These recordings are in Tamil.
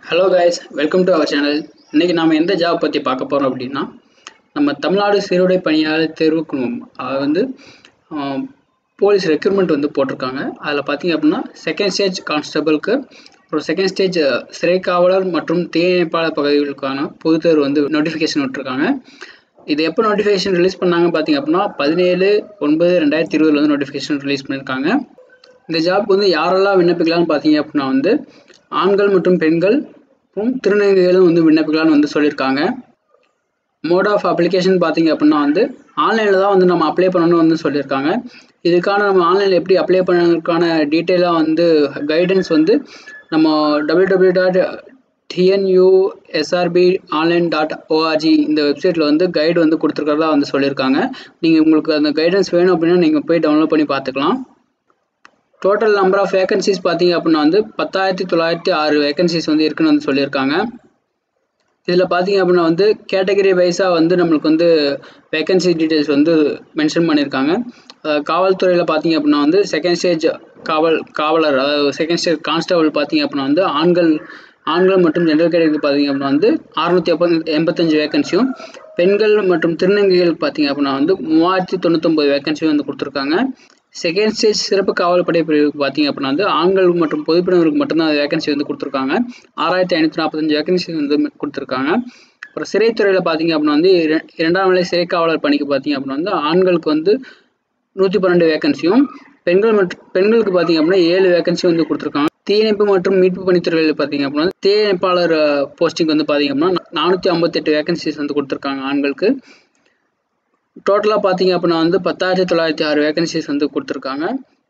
hello guys welcome to our channel இன்றைக்கி நாம் எந்த ஜாப் பற்றி பார்க்க போகிறோம் அப்படின்னா நம்ம தமிழ்நாடு சீருடை பணியாளர் தேர்வு குழுமம் அது வந்து ஆஹ், போலீஸ் ரெக்ரூட்மெண்ட் வந்து போட்டிருக்காங்க அதில் பார்த்தீங்க அப்படின்னா செகண்ட் ஸ்டேஜ் கான்ஸ்டபிளுக்கு அப்புறம் செகண்ட் ஸ்டேஜ் சிறை காவலர் மற்றும் தீயணைப்பாளர் பதவிகளுக்கான பொதுத் தேர்வு வந்து நோட்டிஃபிகேஷன் விட்டுருக்காங்க இது எப்போ நோட்டிஃபிகேஷன் ரிலீஸ் பண்ணாங்க பார்த்தீங்க அப்படின்னா பதினேழு ஒன்பது ரெண்டாயிரத்தி இருபதுல வந்து நோட்டிஃபிகேஷன் ரிலீஸ் பண்ணியிருக்காங்க இந்த ஜாப் வந்து யாரெல்லாம் விண்ணப்பிக்கலாம்னு பார்த்தீங்க அப்படின்னா வந்து ஆண்கள் மற்றும் பெண்கள் மற்றும் திருநங்கைகளும் வந்து விண்ணப்பிக்கலாம்னு வந்து சொல்லியிருக்காங்க மோட் ஆஃப் அப்ளிகேஷன் பார்த்தீங்க அப்படின்னா வந்து ஆன்லைனில் தான் வந்து நம்ம அப்ளை பண்ணணும்னு வந்து சொல்லியிருக்காங்க இதுக்கான நம்ம ஆன்லைனில் எப்படி அப்ளை பண்ணுறதுக்கான டீட்டெயிலாக வந்து கைடன்ஸ் வந்து நம்ம W W dot TNUSRB online dot ORG இந்த வெப்சைட்டில் வந்து கைடு வந்து கொடுத்துருக்கறதா வந்து சொல்லியிருக்காங்க நீங்கள் உங்களுக்கு அந்த கைடன்ஸ் வேணும் அப்படின்னா நீங்கள் போய் டவுன்லோட் பண்ணி பார்த்துக்கலாம் டோட்டல் நம்பர் ஆஃப் வேகன்சிஸ் பார்த்தீங்க அப்படின்னா வந்து பத்தாயிரத்தி தொள்ளாயிரத்தி ஆறு வேகன்சிஸ் வந்து இருக்குன்னு வந்து சொல்லியிருக்காங்க இதில் பார்த்தீங்க அப்படின்னா வந்து கேட்டகரி வைஸாக வந்து நம்மளுக்கு வந்து வேகன்சி டீட்டெயில்ஸ் வந்து மென்ஷன் பண்ணியிருக்காங்க அஹ் காவல்துறையில் பார்த்தீங்க அப்படின்னா வந்து செகண்ட் ஸ்டேஜ் காவல் காவலர் அதாவது செகண்ட் ஸ்டேஜ் கான்ஸ்டபிள் பார்த்தீங்க அப்படின்னா வந்து ஆண்கள் ஆண்கள் மற்றும் ஜென்ரல் கேட்டகரி பார்த்தீங்க அப்படின்னா வந்து அறுநூத்தி எண்பது எண்பத்தஞ்சு வேகன்சியும் பெண்கள் மற்றும் திருநங்கைகள் பார்த்தீங்க அப்படின்னா வந்து மூவாயிரத்தி தொண்ணூத்தொம்பது வேகன்சியும் வந்து கொடுத்துருக்காங்க செகண்ட் ஸ்டேஜ் சிறப்பு காவல்படை பிரிவுக்கு பார்த்தீங்க அப்படின்னா வந்து ஆண்கள் மற்றும் பொதுப்பிரிவினருக்கு மட்டும்தான் வேகன்சி வந்து கொடுத்துருக்காங்க ஆறாயிரத்தி ஐநூற்றி நாற்பத்தஞ்சு வேகன்சி வந்து கொடுத்துருக்காங்க அப்புறம் சிறைத்துறையில் பார்த்தீங்க அப்படின்னா வந்து இர- இரண்டாம் நிலை சிறை காவலர் பணிக்கு பார்த்தீங்க அப்படின்னா வந்து ஆண்களுக்கு வந்து நூற்றி பன்னெண்டு வேகன்சியும் பெண்கள் மற்றும் பெண்களுக்கு பார்த்தீங்க அப்படின்னா ஏழு வேகன்சி வந்து கொடுத்துருக்காங்க தீயணைப்பு மற்றும் மீட்பு பணித்துறையில் பார்த்தீங்க அப்படின்னா தீயணைப்பாளர் போஸ்டிங் வந்து பார்த்தீங்க அப்படின்னா நானூற்றி ஐம்பத்தெட்டு வேகன்சிஸ் வந்து கொடுத்துருக்காங்க ஆண்களுக்கு டோட்டலாக பார்த்தீங்க அப்படின்னா வந்து பத்தாயிரத்தி தொள்ளாயிரத்தி ஆறு வேகன்சிஸ் வந்து கொடுத்துருக்காங்க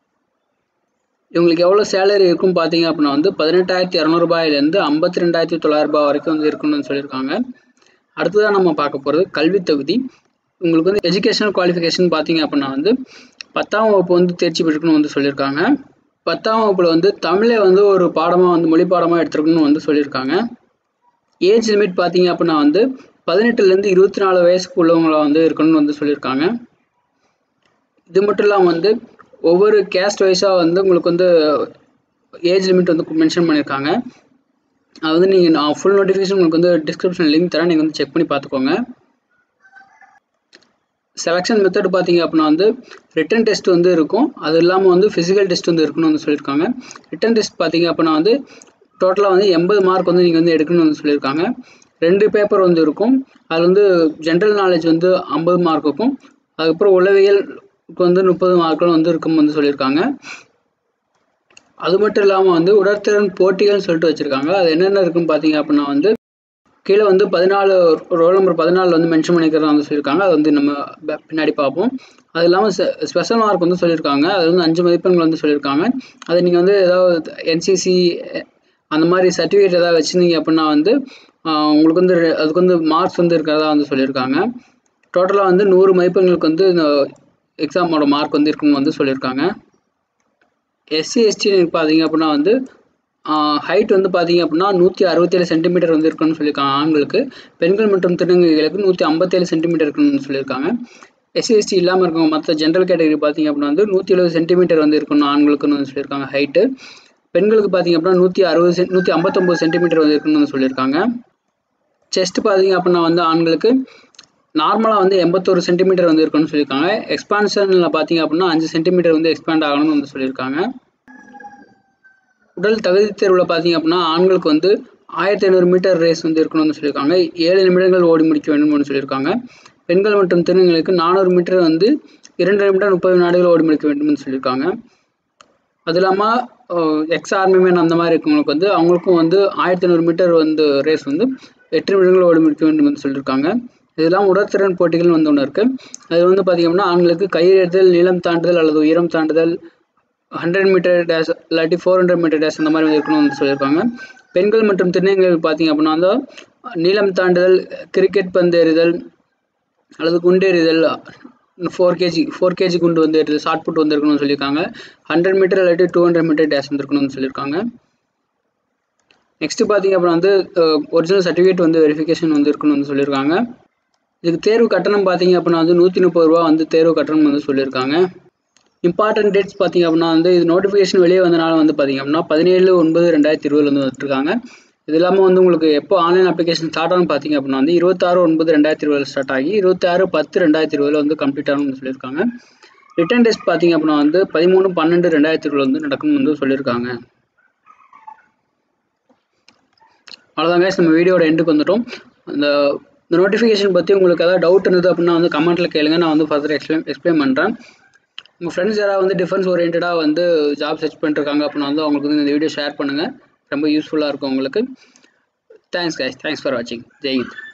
இவங்களுக்கு எவ்வளோ சேலரி இருக்கும் பார்த்தீங்க அப்படின்னா வந்து பதினெட்டாயிரத்தி இரநூறுபாயிலேருந்து ஐம்பத்தி ரெண்டாயிரத்தி தொள்ளாயிரம் ரூபாய் வரைக்கும் வந்து இருக்குன்னு சொல்லியிருக்காங்க அடுத்ததாக நம்ம பார்க்க போகிறது கல்வி தகுதி உங்களுக்கு வந்து எஜுகேஷனல் குவாலிஃபிகேஷன் பார்த்தீங்க அப்படின்னா வந்து பத்தாம் வகுப்பு வந்து தேர்ச்சி பெற்றுக்கணும்னு வந்து சொல்லியிருக்காங்க பத்தாம் வகுப்பில் வந்து தமிழை வந்து ஒரு பாடமாக வந்து மொழி பாடமாக எடுத்துருக்கணும்னு வந்து சொல்லியிருக்காங்க ஏஜ் லிமிட் பார்த்தீங்க அப்படின்னா வந்து பதினெட்டுலேருந்து இருபத்தி நாலு வயசுக்கு உள்ளவங்கள வந்து இருக்கணும்னு வந்து சொல்லியிருக்காங்க இது மட்டும் இல்லாமல் வந்து ஒவ்வொரு கேஸ்ட் வைஸாக வந்து உங்களுக்கு வந்து ஏஜ் லிமிட் வந்து மென்ஷன் பண்ணியிருக்காங்க அது வந்து நீங்கள் நான் ஃபுல் நோட்டிஃபிகேஷன் உங்களுக்கு வந்து டிஸ்கிரிப்ஷன் லிங்க் தரேன் நீங்கள் வந்து செக் பண்ணி பார்த்துக்கோங்க செலெக்ஷன் மெத்தட் பார்த்தீங்க அப்படின்னா வந்து ரிட்டன் டெஸ்ட் வந்து இருக்கும் அது இல்லாமல் வந்து ஃபிசிக்கல் டெஸ்ட் வந்து இருக்குன்னு வந்து சொல்லியிருக்காங்க ரிட்டன் டெஸ்ட் பார்த்தீங்க அப்படின்னா வந்து டோட்டலாக வந்து எண்பது மார்க் வந்து நீங்கள் வந்து எடுக்கணும்னு வந்து சொல்லியிருக்காங்க ரெண்டு பேப்பர் வந்து இருக்கும் அது வந்து ஜென்ரல் நாலேஜ் வந்து ஐம்பது மார்க் இருக்கும் அதுக்கப்புறம் உளவியலுக்கு வந்து முப்பது மார்க்கள் வந்து இருக்கும் வந்து சொல்லியிருக்காங்க அது மட்டும் இல்லாமல் வந்து உடற்திறன் போட்டிகள்னு சொல்லிட்டு வச்சுருக்காங்க அது என்னென்ன இருக்குன்னு பார்த்தீங்க அப்படின்னா வந்து கீழே வந்து பதினாலு ரோல் நம்பர் பதினாலில் வந்து மென்ஷன் பண்ணிக்கிறதா வந்து சொல்லியிருக்காங்க அது வந்து நம்ம ப- பின்னாடி பார்ப்போம் அது இல்லாமல் ஸ்பெஷல் மார்க் வந்து சொல்லியிருக்காங்க அது வந்து அஞ்சு மதிப்பெண்கள் வந்து சொல்லியிருக்காங்க அது நீங்கள் வந்து ஏதாவது என்சிசி அந்த மாதிரி சர்டிஃபிகேட் ஏதாவது வச்சுருந்தீங்க அப்படின்னா வந்து ஆஹ், உங்களுக்கு வந்து ரெ- அதுக்கு வந்து மார்க்ஸ் வந்து இருக்கிறதா வந்து சொல்லியிருக்காங்க டோட்டலாக வந்து நூறு மதிப்பெண்களுக்கு வந்து இந்த எக்ஸாமோட மார்க் வந்து இருக்குன்னு வந்து சொல்லியிருக்காங்க எஸ்சி எஸ்டி பார்த்தீங்க அப்படின்னா வந்து ஹைட் வந்து பார்த்தீங்க அப்படின்னா நூற்றி அறுபத்தேழு சென்டிமீட்டர் வந்து இருக்குன்னு சொல்லியிருக்காங்க ஆண்களுக்கு பெண்கள் மற்றும் திருநங்கைகளுக்கு நூற்றி ஐம்பத்தேழு சென்டிமீட்டர் இருக்குன்னு சொல்லியிருக்காங்க எஸ்சி எஸ்டி இல்லாமல் இருக்கவங்க மற்ற ஜென்ரல் கேட்டகரி பார்த்தீங்க அப்படின்னா வந்து நூற்றி எழுபது சென்டிமீட்டர் வந்து இருக்கணும் ஆண்களுக்குன்னு வந்து சொல்லியிருக்காங்க ஹைட்டு பெண்களுக்கு பார்த்தீங்க அப்படின்னா நூற்றி அறுபது சென் நூற்றி ஐம்பத்தொம்போது சென்டிமீட்டர் வந்து இருக்குன்னு வந்து சொல்லியிருக்காங்க செஸ்ட் பார்த்தீங்க அப்படின்னா வந்து ஆண்களுக்கு நார்மலாக வந்து எண்பத்தோரு சென்டிமீட்டர் வந்து இருக்குன்னு சொல்லியிருக்காங்க எக்ஸ்பான்ஷனில் பார்த்தீங்க அப்படின்னா அஞ்சு சென்டிமீட்டர் வந்து எக்ஸ்பேண்ட் ஆகணும்னு வந்து சொல்லியிருக்காங்க உடல் தகுதி தேர்வில் பார்த்தீங்க அப்படின்னா ஆண்களுக்கு வந்து ஆயிரத்தி ஐநூறு மீட்டர் ரேஸ் வந்து இருக்கணும்னு சொல்லியிருக்காங்க ஏழு நிமிடங்கள் ஓடி முடிக்க வேண்டும்னு சொல்லியிருக்காங்க பெண்கள் மற்றும் திருநங்கைகளுக்கு நானூறு மீட்டர் வந்து இரண்டு நிமிடம் முப்பது வினாடிகள் ஓடி முடிக்க வேண்டும்னு சொல்லியிருக்காங்க அது இல்லாமல் எக்ஸ் ஆர்மிமேன் அந்த மாதிரி இருக்கவங்களுக்கு வந்து அவங்களுக்கும் வந்து ஆயிரத்தி ஐநூறு மீட்டர் வந்து ரேஸ் வந்து எட்டு நிமிடங்கள் ஓடி முடிக்க வேண்டும் என்று சொல்லியிருக்காங்க இதெல்லாம் உடற்திறன் போட்டிகள் வந்து ஒன்று இருக்குது அது வந்து பார்த்திங்கன்னா ஆண்களுக்கு கயிறெழுதல் நீளம் தாண்டுதல் அல்லது உயரம் தாண்டுதல் ஹண்ட்ரட் மீட்டர் டேஷ் இல்லாட்டி ஃபோர் ஹண்ட்ரட் மீட்டர் டேஷ் அந்த மாதிரி வந்து இருக்கணும்னு வந்து சொல்லியிருக்காங்க பெண்கள் மற்றும் திருநங்கைகள் பார்த்தீங்க அப்படின்னா வந்து நீளம் தாண்டுதல் கிரிக்கெட் பந்து எறிதல் அல்லது குண்டு எறிதல் ஃபோர் கேஜி ஃபோர் கேஜி குண்டு வந்து எறிதல் ஷார்ட் புட் வந்து இருக்கணும்னு சொல்லியிருக்காங்க ஹண்ட்ரட் மீட்டர் இல்லாட்டி டூ ஹண்ட்ரட் மீட்டர் டேஷ் வந்து இருக்கணும்னு சொல்லியிருக்காங்க நெக்ஸ்ட் பார்த்தீங்க அப்படின்னா வந்து ஒரிஜினல் சர்டிஃபிகேட் வந்து வெரிஃபிகேஷன் வந்து இருக்கணும்னு வந்து சொல்லியிருக்காங்க இதுக்கு தேர்வு கட்டணம் பார்த்தீங்க அப்படின்னா வந்து நூற்றி முப்பது ரூபா வந்து தேர்வு கட்டணம் வந்து சொல்லியிருக்காங்க இம்பார்ட்டன்ட் டேட்ஸ் பார்த்தீங்க அப்படின்னா வந்து இது நோட்டிஃபிகேஷன் வெளியே வந்தனால வந்து பார்த்தீங்க அப்படின்னா பதினேழு ஒன்பது ரெண்டாயிரத்தி இருபதுல வந்து வந்துருக்காங்க இது இல்லாமல் வந்து உங்களுக்கு எப்போ ஆன்லைன் அப்ளிகேஷன் ஸ்டார்ட் ஆகும் பார்த்தீங்க அப்படின்னா வந்து இருபத்தாறு ஒன்பது ரெண்டாயிரத்தி இருபதுல ஸ்டார்ட் ஆகி இருபத்தாறு பத்து ரெண்டாயிரத்தி இருபதுல வந்து கம்ப்ளீட் ஆகும்னு சொல்லியிருக்காங்க ரிட்டன் டெஸ்ட் பார்த்தீங்க அப்படின்னா வந்து பதிமூணு பன்னெண்டு ரெண்டாயிரத்தி இருபது வந்து நடக்கும்னு வந்து சொல்லியிருக்காங்க அவ்வளோதான் guys நம்ம வீடியோட எண்டுக்கு வந்துட்டோம் அந்த இந்த நோட்டிஃபிகேஷன் பற்றி உங்களுக்கு ஏதாவது டவுட் இருந்தது அப்படின்னா வந்து கமெண்ட்டில் கேளுங்க நான் வந்து ஃபர்தர் எக்ஸ்பிளைன் எக்ஸ்பிளைன் பண்ணுறேன் உங்கள் ஃப்ரெண்ட்ஸ் யாராவது வந்து டிஃபென்ஸ் ஓரியன்டாக வந்து ஜாப் சர்ச் பண்ணிருக்காங்க அப்படின்னா வந்து அவங்களுக்கு வந்து இந்த வீடியோ ஷேர் பண்ணுங்கள் ரொம்ப யூஸ்ஃபுல்லாக இருக்கும் உங்களுக்கு தேங்க்ஸ் கைஸ் தேங்க்ஸ் ஃபார் வாட்சிங் ஜெய் ஹிந்த்